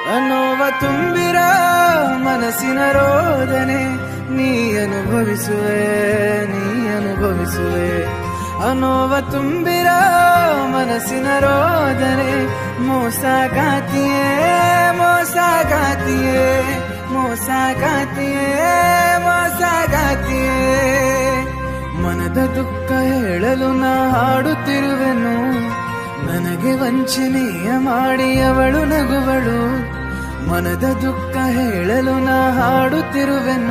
ನೋವ ತುಂಬಿರ ಮನಸ್ಸಿನ ರೋದನೆ ನೀ ಅನುಭವಿಸುವೆ ನೀ ಅನುಭವಿಸುವೆ ಅನೋವ ತುಂಬಿರ ಮನಸ್ಸಿನ ರೋದನೆ ಮೋಸ ಗಾತಿಯೇ ಮೋಸ ಗಾತಿಯೇ ಮೋಸ ಗಾತಿಯೇ ಮೋಸ ಗಾತಿಯೇ ಮನದ ದುಃಖ ಹೇಳಲು ನಾ ಹಾಡುತ್ತಿರುವೆನು ನನಗೆ ವಂಚನೆಯ ಮಾಡಿ ಅವಳು ನಗುವಳು ಮನದ ದುಃಖ ಹೇಳಲು ನಾ ಹಾಡುತ್ತಿರುವೆನು